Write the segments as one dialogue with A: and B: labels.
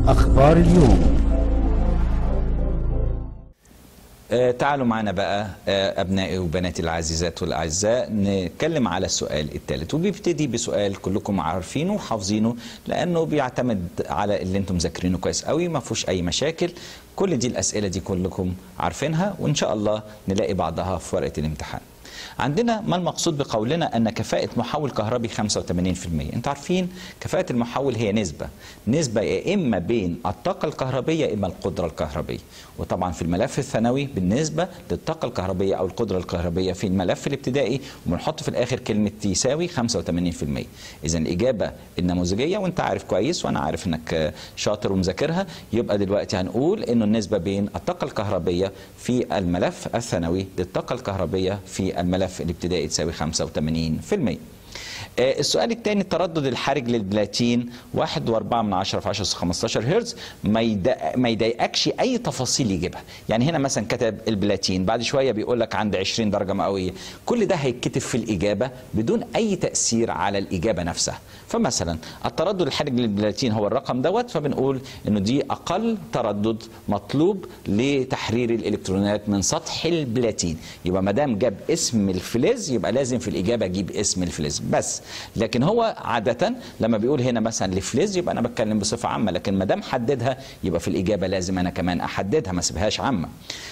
A: أخبار اليوم
B: آه، تعالوا معنا بقى آه، أبنائي وبناتي العزيزات والأعزاء نتكلم على السؤال الثالث وبيبتدي بسؤال كلكم عارفينه وحافظينه لأنه بيعتمد على اللي انتم مذاكرينه كويس قوي ما فيهوش أي مشاكل كل دي الأسئلة دي كلكم عارفينها وإن شاء الله نلاقي بعضها في ورقة الامتحان عندنا ما المقصود بقولنا أن كفاءة محول كهربي 85% أنتوا عارفين كفاءة المحول هي نسبة نسبة يا إما بين الطاقة الكهربية يا إما القدرة الكهربية وطبعا في الملف الثانوي بالنسبة للطاقة الكهربية أو القدرة الكهربية في الملف الابتدائي وبنحط في الآخر كلمة يساوي 85% إذا الإجابة النموذجية وأنت عارف كويس وأنا عارف أنك شاطر ومذاكرها يبقى دلوقتي هنقول إنه النسبة بين الطاقة الكهربية في الملف الثانوي للطاقة الكهربية في الملف الابتدائي تساوي 85% آه، السؤال الثاني التردد الحرج للبلاتين 1.4 من 10 في 10 15 هرتز ما يدا- ما يضايقكش اي تفاصيل يجيبها يعني هنا مثلا كتب البلاتين بعد شويه بيقول لك عند 20 درجه مئويه كل ده هيتكتب في الاجابه بدون اي تاثير على الاجابه نفسها فمثلا التردد الحرج للبلاتين هو الرقم دوت فبنقول انه دي اقل تردد مطلوب لتحرير الالكترونات من سطح البلاتين يبقى ما دام جاب اسم الفلز يبقى لازم في الاجابه اجيب اسم الفلز بس لكن هو عاده لما بيقول هنا مثلا لفلز يبقى انا بتكلم بصفه عامه لكن ما دام حددها يبقى في الاجابه لازم انا كمان احددها ما اسيبهاش عامه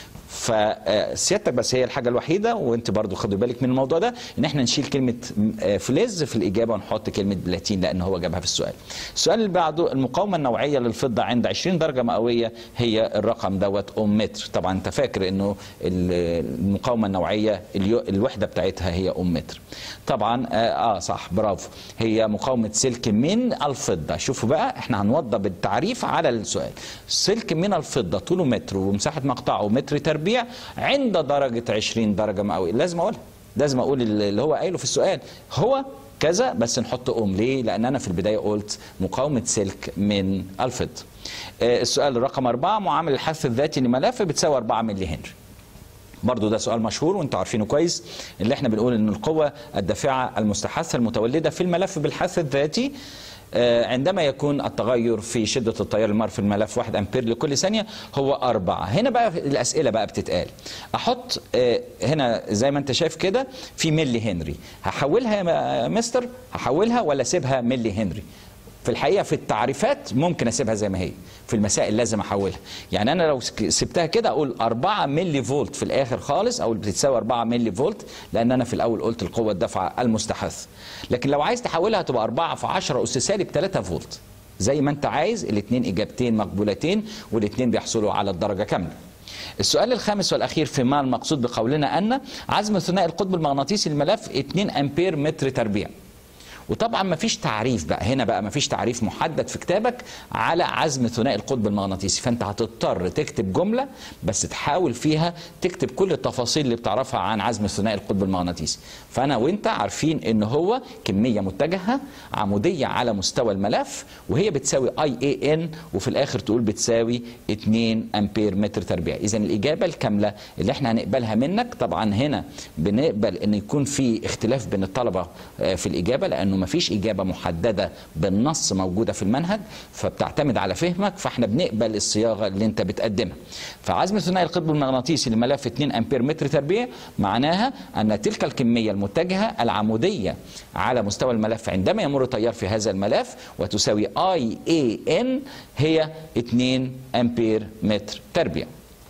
B: فسيادتك بس هي الحاجه الوحيده وانت برضو خدوا بالك من الموضوع ده ان احنا نشيل كلمه آه، فلز في الاجابه ونحط كلمه بلاتين لان هو جابها في السؤال السؤال اللي بعده المقاومه النوعيه للفضه عند 20 درجه مئويه هي الرقم دوت اوم متر طبعا انت فاكر انه ال- المقاومه النوعيه اليو- الوحده بتاعتها هي اوم متر طبعا اه, آه صح برافو هي مقاومه سلك من الفضه شوفوا بقى احنا هنوضب التعريف على السؤال سلك من الفضه طوله متر ومساحه مقطعه متر تربيع عند درجه 20 درجه مئويه لازم اقولها لازم اقول اللي هو قايله في السؤال هو كذا بس نحط ام ليه لان انا في البدايه قلت مقاومه سلك من الفضه آه، السؤال رقم أربعة معامل الحث الذاتي لملف بتساوي 4 ملي هنري برضو ده سؤال مشهور وانتوا عارفينه كويس اللي احنا بنقول ان القوة الدافعة المستحثة المتولدة في الملف بالحث الذاتي آه، عندما يكون التغير في شدة التيار المار في الملف 1 أمبير لكل ثانية هو أربعة هنا بقى الأسئلة بقى بتتقال أحط آه، هنا زي ما أنت شايف كده في ملي هنري هحولها يا مستر هحولها ولا أسيبها ملي هنري في الحقيقه في التعريفات ممكن اسيبها زي ما هي في المسائل لازم احولها يعني انا لو سك- سبتها كده اقول 4 ملي فولت في الاخر خالص او بتساوي 4 ملي فولت لان انا في الاول قلت القوه الدافعه المستحث لكن لو عايز تحولها تبقى 4 في 10 اس سالب 3 فولت زي ما انت عايز الاثنين اجابتين مقبولتين والاثنين بيحصلوا على الدرجه كامله السؤال الخامس والاخير في ما المقصود بقولنا ان عزم ثنائي القطب المغناطيسي للملف 2 امبير متر تربيع وطبعا ما فيش تعريف بقى هنا بقى ما فيش تعريف محدد في كتابك على عزم ثنائي القطب المغناطيسي فانت هتضطر تكتب جمله بس تحاول فيها تكتب كل التفاصيل اللي بتعرفها عن عزم ثنائي القطب المغناطيسي فانا وانت عارفين ان هو كميه متجهه عموديه على مستوى الملف وهي بتساوي اي اي ان وفي الاخر تقول بتساوي 2 امبير متر تربيع اذا الاجابه الكامله اللي احنا هنقبلها منك طبعا هنا بنقبل ان يكون في اختلاف بين الطلبه آه، في الاجابه لانه ما فيش اجابه محدده بالنص موجوده في المنهج فبتعتمد على فهمك فاحنا بنقبل الصياغه اللي انت بتقدمها فعزم ثنائي القطب المغناطيسي لملف 2 امبير متر تربيع معناها ان تلك الكميه المتجهه العموديه على مستوى الملف عندما يمر تيار في هذا الملف وتساوي اي اي ان هي 2 امبير متر تربيع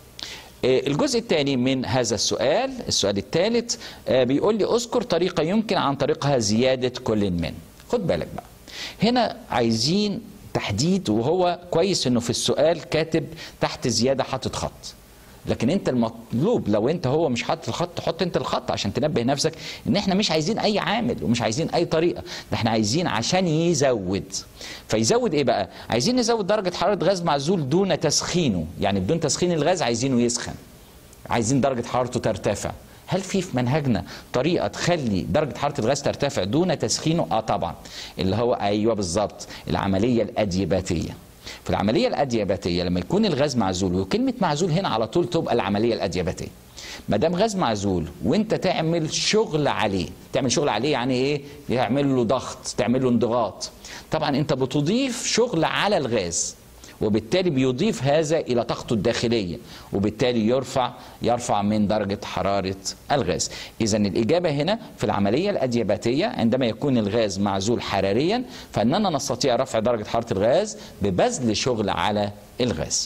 B: آه، الجزء الثاني من هذا السؤال السؤال الثالث آه، بيقول لي اذكر طريقة يمكن عن طريقها زيادة كل من خد بالك بقى هنا عايزين تحديد وهو كويس انه في السؤال كاتب تحت زيادة حاطط خط لكن انت المطلوب لو انت هو مش حاطط الخط تحط انت الخط عشان تنبه نفسك ان احنا مش عايزين اي عامل ومش عايزين اي طريقه ده احنا عايزين عشان يزود فيزود ايه بقى عايزين نزود درجه حراره غاز معزول دون تسخينه يعني بدون تسخين الغاز عايزينه يسخن عايزين درجه حرارته ترتفع هل في في منهجنا طريقه تخلي درجه حراره الغاز ترتفع دون تسخينه اه طبعا اللي هو ايوه بالظبط العمليه الاديباتيه في العمليه الادياباتيه لما يكون الغاز معزول وكلمه معزول هنا على طول تبقى العمليه الادياباتيه ما دام غاز معزول وانت تعمل شغل عليه تعمل شغل عليه يعني ايه يعمل له ضغط تعمل له انضغاط طبعا انت بتضيف شغل على الغاز وبالتالي بيضيف هذا الى طاقته الداخليه وبالتالي يرفع يرفع من درجه حراره الغاز اذا الاجابه هنا في العمليه الادياباتيه عندما يكون الغاز معزول حراريا فاننا نستطيع رفع درجه حراره الغاز ببذل شغل على الغاز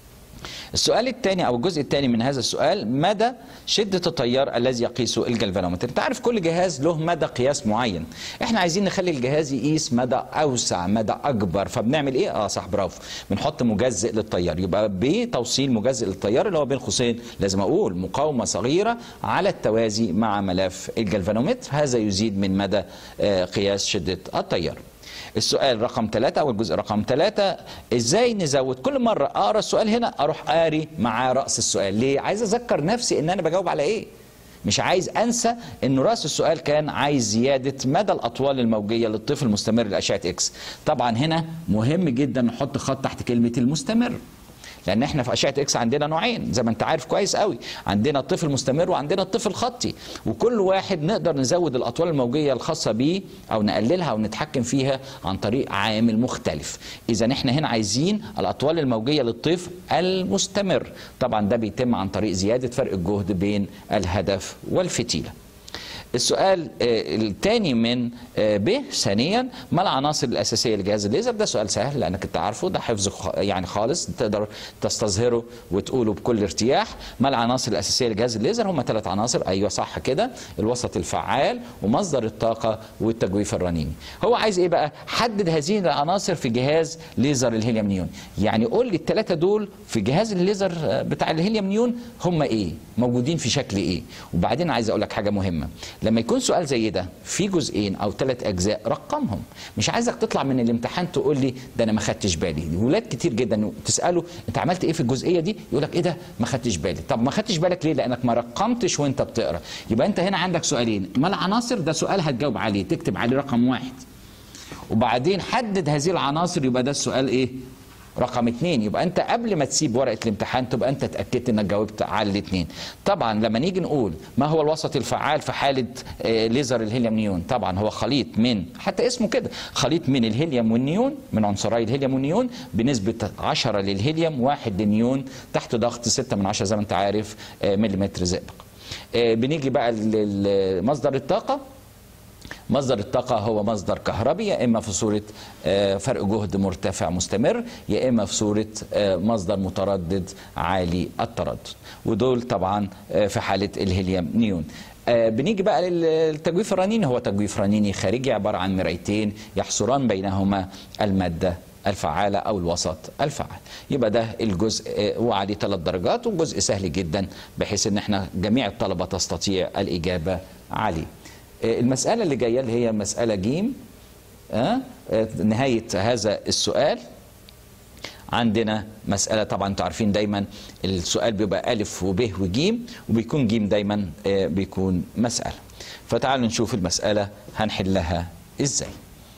B: السؤال الثاني او الجزء الثاني من هذا السؤال مدى شده التيار الذي يقيسه الجلفانومتر انت عارف كل جهاز له مدى قياس معين احنا عايزين نخلي الجهاز يقيس مدى اوسع مدى اكبر فبنعمل ايه اه صح برافو بنحط مجزئ للتيار يبقى بتوصيل مجزئ للتيار اللي هو بين قوسين لازم اقول مقاومه صغيره على التوازي مع ملف الجلفانومتر هذا يزيد من مدى آه، قياس شده التيار السؤال رقم ثلاثة أو الجزء رقم ثلاثة إزاي نزود كل مرة أقرأ السؤال هنا أروح قاري مع رأس السؤال ليه؟ عايز أذكر نفسي إن أنا بجاوب على إيه؟ مش عايز انسى انه راس السؤال كان عايز زياده مدى الاطوال الموجيه للطفل المستمر لاشعه اكس طبعا هنا مهم جدا نحط خط تحت كلمه المستمر لان احنا في اشعه اكس عندنا نوعين زي ما انت عارف كويس قوي عندنا الطفل المستمر وعندنا الطفل الخطي وكل واحد نقدر نزود الاطوال الموجيه الخاصه بيه او نقللها او نتحكم فيها عن طريق عامل مختلف اذا احنا هنا عايزين الاطوال الموجيه للطفل المستمر طبعا ده بيتم عن طريق زياده فرق الجهد بين الهدف والفتيله السؤال الثاني من آه، ب ثانيا ما العناصر الاساسيه لجهاز الليزر ده سؤال سهل لانك انت عارفه ده حفظ خ- يعني خالص تقدر تستظهره وتقوله بكل ارتياح ما العناصر الاساسيه لجهاز الليزر هم ثلاث عناصر ايوه صح كده الوسط الفعال ومصدر الطاقه والتجويف الرنيني هو عايز ايه بقى حدد هذه العناصر في جهاز ليزر الهيليوم نيون يعني قول لي الثلاثه دول في جهاز الليزر آه، بتاع الهيليوم نيون هم ايه موجودين في شكل ايه وبعدين عايز اقول لك حاجه مهمه لما يكون سؤال زي ده في جزئين او ثلاث اجزاء رقمهم مش عايزك تطلع من الامتحان تقول لي ده انا ما خدتش بالي ولاد كتير جدا تساله انت عملت ايه في الجزئيه دي يقول لك ايه ده ما خدتش بالي طب ما خدتش بالك ليه لانك ما رقمتش وانت بتقرا يبقى انت هنا عندك سؤالين ما العناصر ده سؤال هتجاوب عليه تكتب عليه رقم واحد وبعدين حدد هذه العناصر يبقى ده السؤال ايه رقم اتنين يبقى انت قبل ما تسيب ورقه الامتحان تبقى انت اتاكدت انك جاوبت على الاثنين طبعا لما نيجي نقول ما هو الوسط الفعال في حاله آه، ليزر الهيليوم نيون طبعا هو خليط من حتى اسمه كده خليط من الهيليوم والنيون من عنصري الهيليوم والنيون بنسبه 10 للهيليوم 1 للنيون تحت ضغط 6 من 10 زي ما انت عارف آه، مليمتر زئبق آه، بنيجي بقى لمصدر الطاقه مصدر الطاقة هو مصدر كهربي يا إما في صورة آه، فرق جهد مرتفع مستمر يا إما في صورة آه، مصدر متردد عالي التردد ودول طبعا آه، في حالة الهيليوم نيون آه، بنيجي بقى للتجويف الرنيني هو تجويف رنيني خارجي عبارة عن مرايتين يحصران بينهما المادة الفعالة أو الوسط الفعال يبقى ده الجزء آه، وعليه ثلاث درجات وجزء سهل جدا بحيث ان احنا جميع الطلبة تستطيع الإجابة عليه آه، المسألة اللي جاية اللي هي مسألة جيم آه، آه، نهاية هذا السؤال عندنا مسألة طبعا انتوا عارفين دايما السؤال بيبقى ألف وب وجيم وبيكون جيم دايما آه، بيكون مسألة فتعالوا نشوف المسألة هنحلها ازاي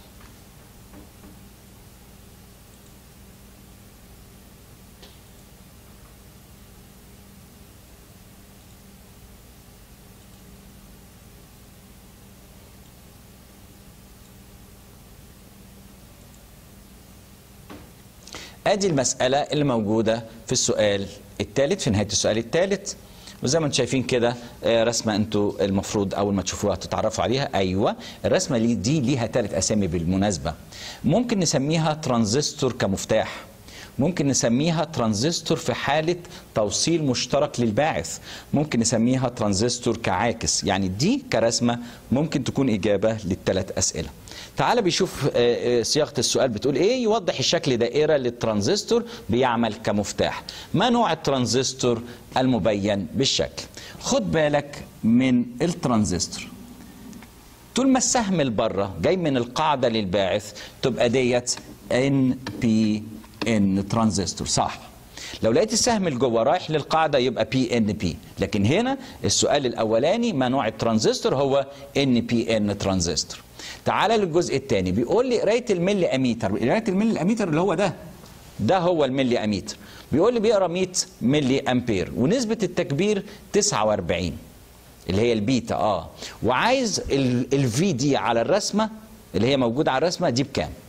B: ادي المسألة اللي موجودة في السؤال الثالث في نهاية السؤال الثالث وزي ما انتم شايفين كده آه، رسمة انتوا المفروض اول ما تشوفوها تتعرفوا عليها ايوه الرسمة لي- دي ليها ثلاث اسامي بالمناسبة ممكن نسميها ترانزستور كمفتاح ممكن نسميها ترانزستور في حالة توصيل مشترك للباعث ممكن نسميها ترانزستور كعاكس يعني دي كرسمة ممكن تكون إجابة للثلاث أسئلة تعال بيشوف آه، آه، صياغة السؤال بتقول إيه يوضح الشكل دائرة للترانزستور بيعمل كمفتاح ما نوع الترانزستور المبين بالشكل خد بالك من الترانزستور طول ما السهم لبره جاي من القاعده للباعث تبقى ديت ان بي ان ترانزستور صح لو لقيت السهم لجوه رايح للقاعده يبقى بي ان بي لكن هنا السؤال الاولاني ما نوع الترانزستور هو ان بي ان ترانزستور تعال للجزء الثاني بيقول لي قرايه الملي اميتر قرايه الملي اميتر اللي هو ده ده هو الملي اميتر بيقول لي بيقرا 100 ملي امبير ونسبه التكبير 49 اللي هي البيتا اه وعايز الفي دي على الرسمه اللي هي موجوده على الرسمه دي بكام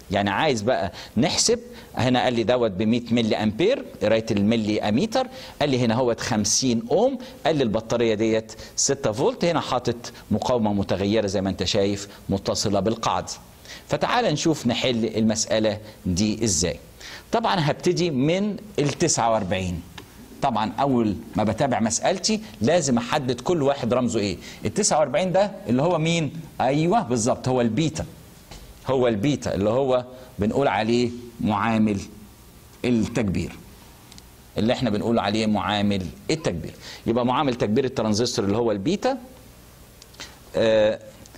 B: يعني عايز بقى نحسب هنا قال لي دوت ب 100 ملي امبير قرايه الملي اميتر قال لي هنا هوت 50 اوم قال لي البطاريه ديت 6 فولت هنا حاطط مقاومه متغيره زي ما انت شايف متصله بالقاعده فتعال نشوف نحل المساله دي ازاي طبعا هبتدي من ال 49 طبعا اول ما بتابع مسالتي لازم احدد كل واحد رمزه ايه ال 49 ده اللي هو مين ايوه بالظبط هو البيتا هو البيتا اللي هو بنقول عليه معامل التكبير اللي احنا بنقول عليه معامل التكبير يبقى معامل تكبير الترانزستور اللي هو البيتا آه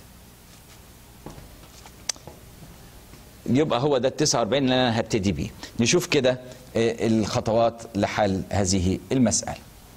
B: يبقى هو ده ال 49 اللي انا هبتدي بيه نشوف كده آه الخطوات لحل هذه المساله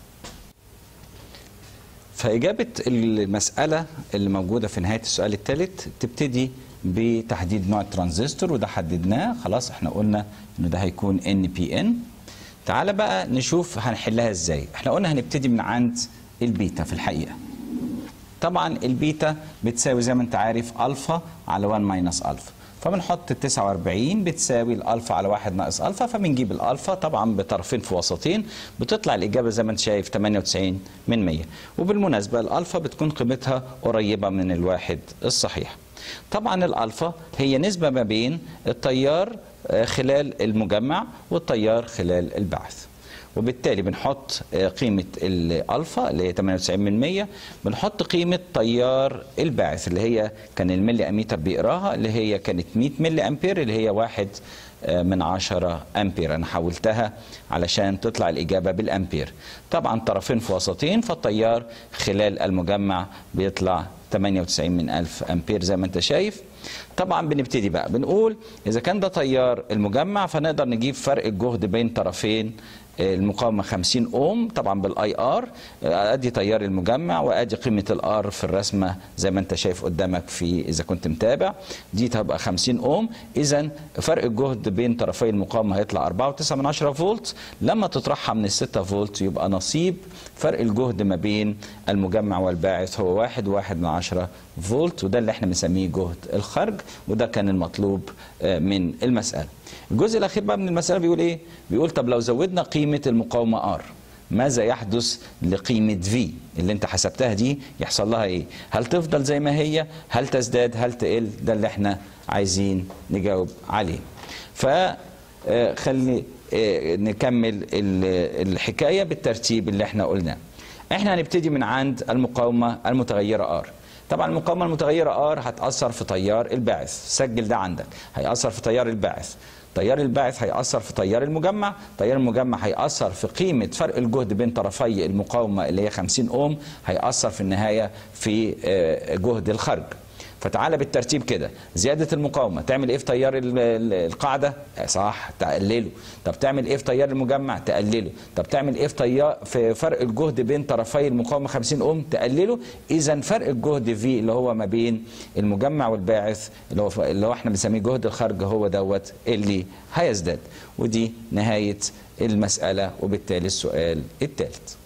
B: فإجابة المسألة اللي موجودة في نهاية السؤال الثالث تبتدي بتحديد نوع الترانزستور وده حددناه خلاص احنا قلنا انه ده هيكون ان بي ان تعال بقى نشوف هنحلها ازاي احنا قلنا هنبتدي من عند البيتا في الحقيقة طبعا البيتا بتساوي زي ما انت عارف الفا على 1 ماينس الفا فبنحط ال 49 بتساوي الالفا على 1 ناقص الفا فبنجيب الالفا طبعا بطرفين في وسطين بتطلع الاجابه زي ما انت شايف 98 من 100 وبالمناسبه الالفا بتكون قيمتها قريبه من الواحد الصحيح طبعا الالفا هي نسبه ما بين التيار خلال المجمع والتيار خلال البعث وبالتالي بنحط قيمة الألفا اللي هي 98 من 100 بنحط قيمة تيار الباعث اللي هي كان الملي أميتر بيقراها اللي هي كانت 100 ملي أمبير اللي هي واحد من 10 أمبير أنا حولتها علشان تطلع الإجابة بالأمبير طبعا طرفين في وسطين فالتيار خلال المجمع بيطلع 98 من 1000 أمبير زي ما أنت شايف طبعا بنبتدي بقى بنقول إذا كان ده تيار المجمع فنقدر نجيب فرق الجهد بين طرفين المقاومه 50 اوم طبعا بالاي ار ادي تيار المجمع وادي قيمه الار في الرسمه زي ما انت شايف قدامك في اذا كنت متابع دي تبقى 50 اوم اذا فرق الجهد بين طرفي المقاومه هيطلع 4.9 من 10 فولت لما تطرحها من ال 6 فولت يبقى نصيب فرق الجهد ما بين المجمع والباعث هو 1 1 من 10 فولت وده اللي احنا بنسميه جهد الخرج وده كان المطلوب من المساله الجزء الاخير بقى من المساله بيقول ايه بيقول طب لو زودنا قيمه المقاومه ار ماذا يحدث لقيمة في اللي انت حسبتها دي يحصل لها ايه هل تفضل زي ما هي هل تزداد هل تقل ده اللي احنا عايزين نجاوب عليه فخلي نكمل الحكاية بالترتيب اللي احنا قلناه احنا هنبتدي من عند المقاومة المتغيرة ار طبعا المقاومة المتغيرة ار هتأثر في تيار الباعث سجل ده عندك هيأثر في تيار الباعث تيار الباعث هيأثر في تيار المجمع تيار المجمع هيأثر في قيمة فرق الجهد بين طرفي المقاومة اللي هي 50 أوم هيأثر في النهاية في جهد الخرج فتعالى بالترتيب كده زيادة المقاومة تعمل ايه في تيار القاعدة صح تقلله طب تعمل ايه في تيار المجمع تقلله طب تعمل ايه في تيار في فرق الجهد بين طرفي المقاومة 50 اوم تقلله اذا فرق الجهد في اللي هو ما بين المجمع والباعث اللي هو اللي هو احنا بنسميه جهد الخرج هو دوت اللي هيزداد ودي نهاية المسألة وبالتالي السؤال الثالث